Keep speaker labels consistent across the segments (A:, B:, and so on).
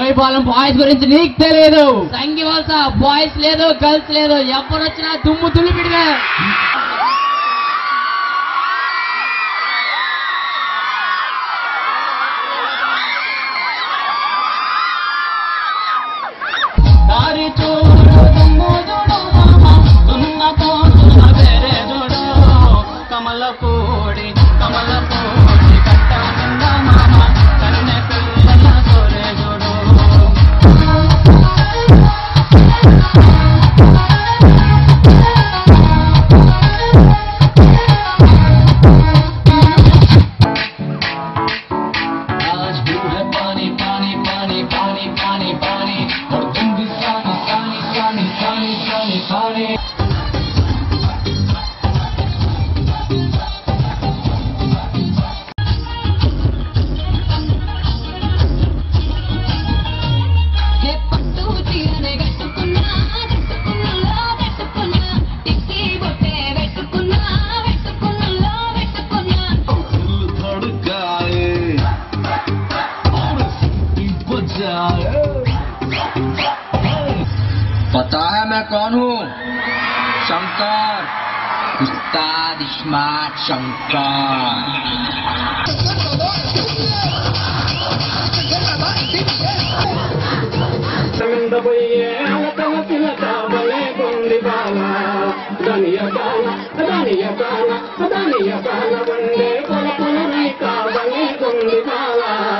A: Boyapalem boys గురించి నీకు తెలియదు సంగివలస బాయ్స్ లేదు గర్ల్స్ లేదు ఎవరు వచ్చినా దుమ్ము తులిపిడివే
B: దారి చూడు దుమ్ము చూడు మామ దున్న పోతున్న వేరే చూడు కమల పూడి కమల పూడి కట్ట నిండా మామ కన్నె పిల్లల సోరే చూడు आज भी है पानी पानी पानी पानी पानी पानी और तुम भी सानी सानी सानी सानी सानी सानी
C: ఏ పట్టు చీరనే కట్టుకున్నా కట్టుకున్నలో కట్టుకున్నా టిక్కి బొట్టే పెట్టుకున్నా పెట్టుకున్నలో పెట్టుకున్నా
B: दिल धड़काए और सीटी बजाए
D: पता है मैं कौन हूँ शंकर उस्ताद स्मार्ट शंकर
B: పోయే అలకల పిలక బలే కొండి బాల ధనియ బాల ధనియ బాల ధనియ బాల వండే కొలకుల రైక బలే కొండి బాల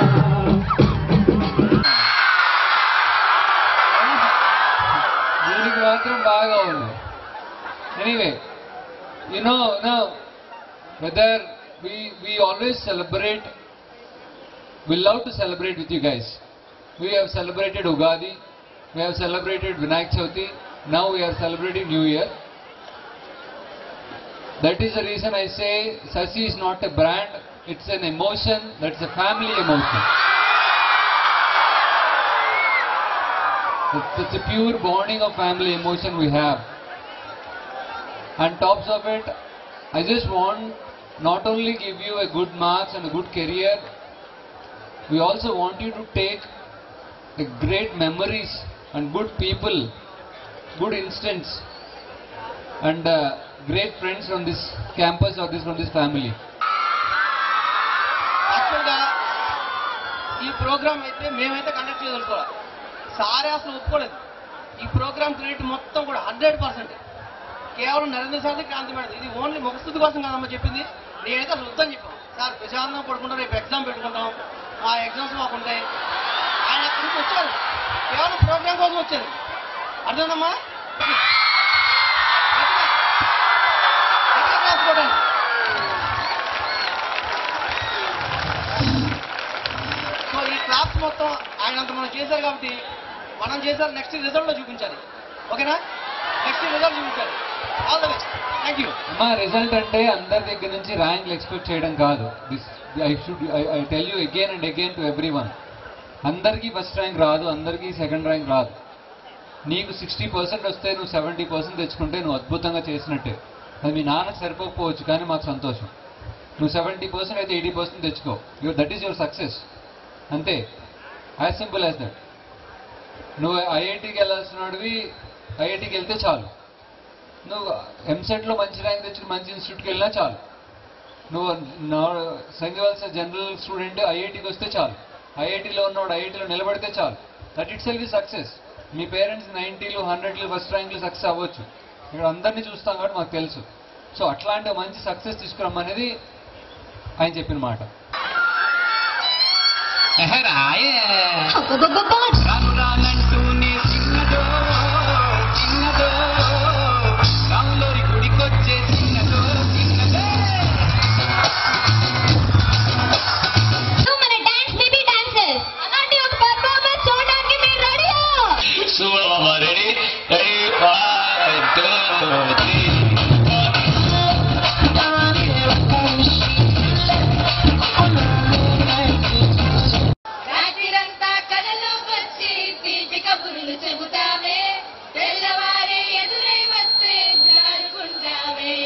E: దీనికి మాత్రం బాగా ఉంది anyway you know no whether we we always celebrate we love to celebrate with you guys we have celebrated Ugadi we have celebrated Vinayak Chavithi now we are celebrating new year that is the reason I say Sasi is not a brand it's an emotion that's a family emotion It's, it's a pure bonding of family emotion we have. And tops of it, I just want not only give you a good marks and a good career, we also want you to take a great memories and good people, good instance, and uh, great friends from this campus or this from this family.
F: యాక్చువల్గా ఈ programme అయితే మేమైతే conduct చేయదలుచుకోవాలి సారే అసలు ఒప్పుకోలేదు ఈ programme credit మొత్తం కూడా హండ్రెడ్ పర్సెంట్ కేవలం నరేంద్ర సార్ది క్రాంతి మేడం ఇది ఓన్లీ ముఖస్థుతి కోసం కాదమ్మా చెప్పింది నేనైతే అసలు వద్దని చెప్పాను సార్ ప్రశాంతంగా పడుకుంటాం రేపు ఎగ్జామ్ పెట్టుకుంటాం మా ఎగ్జామ్స్ మాకు ఉంటాయి ఆయన అక్కడి నుంచి వచ్చారు కేవలం ప్రోగ్రామ్ కోసం వచ్చారు అర్థమైందమ్మా గట్టిగా క్లాస్ కొట్టండి. సో ఈ క్లాప్స్ మొత్తం ఆయన అంత మనం చేశారు కాబట్టి మనం చేశారు నెక్స్ట్ రిజల్ట్ లో చూపించాలి ఓకేనా నెక్స్ట్ రిజల్ట్ చూపించాలి all the best thank you
E: మా రిజల్ట్ అంటే అందరి దగ్గర నుంచి ర్యాంకులు ఎక్స్పెక్ట్ చేయడం కాదు this I should I tell you again and again to everyone అందరికీ ఫస్ట్ ర్యాంక్ రాదు అందరికీ సెకండ్ ర్యాంక్ రాదు నీకు సిక్స్టీ పర్సెంట్ వస్తే నువ్వు సెవెంటీ పర్సెంట్ తెచ్చుకుంటే నువ్వు అద్భుతంగా చేసినట్టే అది మీ నాన్నకు సరిపోకపోవచ్చు కానీ మాకు సంతోషం నువ్వు సెవెంటీ పర్సెంట్ అయితే ఎయిటీ పర్సెంట్ తెచ్చుకో your that is your success అంతే యాజ్ సింపుల్ యాజ్ దట్ నువ్వు ఐఐటికి వెళ్ళాల్సినవి ఐఐటికి వెళ్తే చాలు నువ్వు ఎంసెట్లో మంచి ర్యాంక్ తెచ్చుకుని మంచి ఇన్స్టిట్యూట్కి వెళ్ళినా చాలు నువ్వు సంఘవలస జనరల్ స్టూడెంట్ ఐఐటికి వస్తే చాలు ఐఐటిలో ఉన్నవాడు ఐఐటిలో నిలబడితే చాలు దట్ ఇట్ సెల్ఫ్ సక్సెస్ మీ పేరెంట్స్ నైంటీలు హండ్రెడ్లు ఫస్ట్ ర్యాంక్లు సక్సెస్ అవ్వచ్చు ఇక్కడ అందరినీ చూస్తాం కాబట్టి మాకు తెలుసు సో అట్లాంటి మంచి సక్సెస్ తీసుకురమ్మనేది ఆయన చెప్పిన మాట
B: రాను రానంటూనే చిన్నదో చిన్నదో రాములోరి గుడికొచ్చే చిన్నదో చిన్నదో
C: మన డాన్స్ బేబీ డాన్సర్ అలాంటి ఒక పర్ఫార్మెన్స్ చూడడానికి మీరు రెడీయా
B: So I'm ready, ready, one, two, three.
C: రాత్రిరంతా కలలు వచ్చి తీపి కబుర్లు చెబుతావే తెల్లవారే ఎదురై వస్తే జారుకుంటావే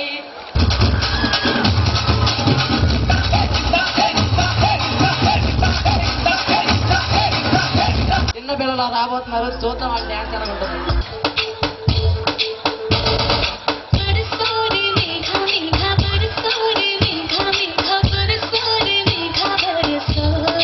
F: చిన్న
A: లో రాబోతున్నారు చూద్దాం వాళ్ళ డ్యాన్స్ ఎలా ఉంటుంది
C: बरसोरे मेघा मेघा बरसोरे मेघा मेघा बरसोरे मेघा बरसो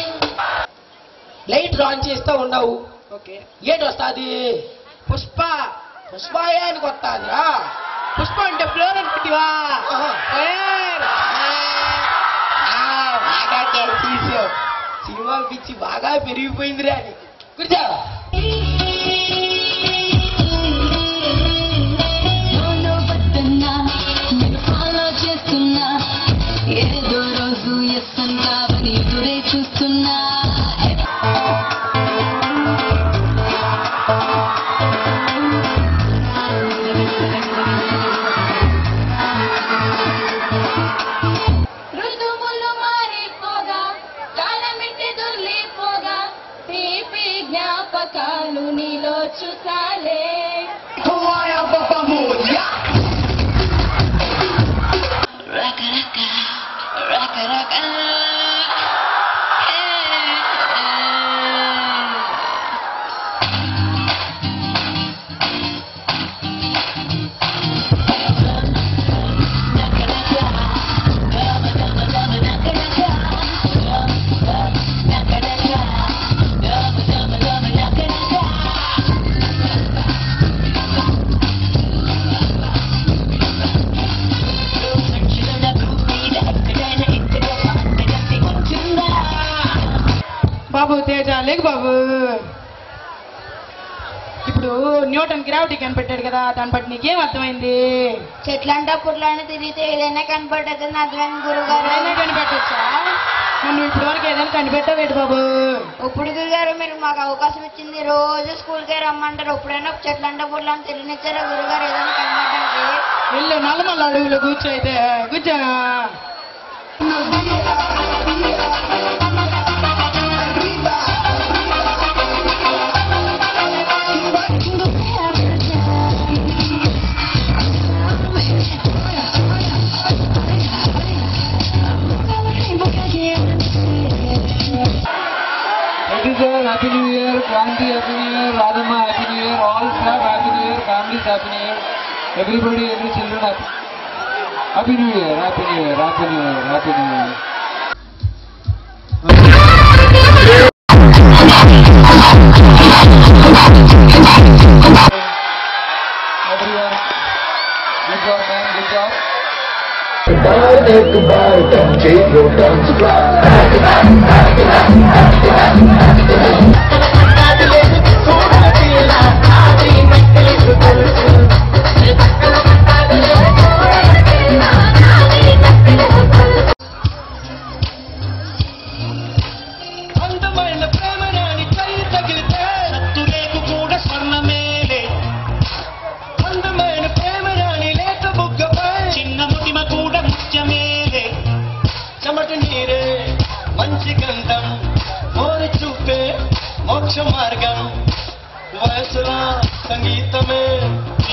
A: లైట్ ఆన్ చేస్తూ ఉండవు
F: ఓకే
A: ఏంటి వస్తాది
F: పుష్ప
A: పుష్పాయానికి వస్తాదిరా
F: పుష్ప అంటే ఫ్లోర్ అనుకుంటివా
A: ఆహా.
F: ఫైర్.
A: ఆ, బాగా తీసావు సినిమా పిచ్చి బాగా పెరిగిపోయిందిరా నీకు కూర్చో
C: ఫాలో వస్తున్నా నేను ఫాలో చేస్తున్నా ఏదో రోజు ఎస్ అంటావని ఎదురే చూస్తున్నా ఋతువులు మారిపోగా కాలమిటి దొర్లిపోగా తీపి జ్ఞాపకాలు నీలో చూసాలే రక రక రక రక
F: బాబు తేజ లేకు బాబు ఇప్పుడు న్యూటన్ గ్రావిటీ కనిపెట్టాడు కదా దాన్ని బట్టి నీకేం అర్థమైంది
C: చెట్లంట పుట్లంట తిరిగితే ఏదైనా కనపడుతుంది అర్థమైంది గురుగారు
F: ఏదైనా కనిపెట్టచ్చా మనం ఇప్పటి వరకు ఏదైనా కనిపెట్టావేటి బాబు
C: ఇప్పుడు గురుగారు మీరు మాకు అవకాశం ఇచ్చింది రోజు స్కూల్కే రమ్మంటారు ఎప్పుడైనా చెట్లంట పుట్లంట తెలియనిచ్చారా గురుగారు ఏదైనా కనపడడానికి
F: వెళ్ళు నల్లమల్ల అడవులో కూర్చో అయితే కూర్చో
E: Everyone, Happy New Year, Kranti, Happy New Year, Radhamma, Happy New Year, all staff, Happy New Year, families, Happy New Year, everybody, every children, Happy, happy New Year, Happy New Year, Happy New Year, Happy New Year. Everyone, good job, man, good job.
B: बार एक बार डंके लो dance అందమైన ప్రేమ రాణి కై తగిలితే సత్తులేకు కూడా స్వర్ణమేలే అందమైన ప్రేమ రాణి లేక బుగ్గపై చిన్న ముటిమ కూడా ముత్యమేలే చెమట నీరే మంచి గంధం మోరి చూపే మోక్ష మార్గం వయసుల సంగీతమే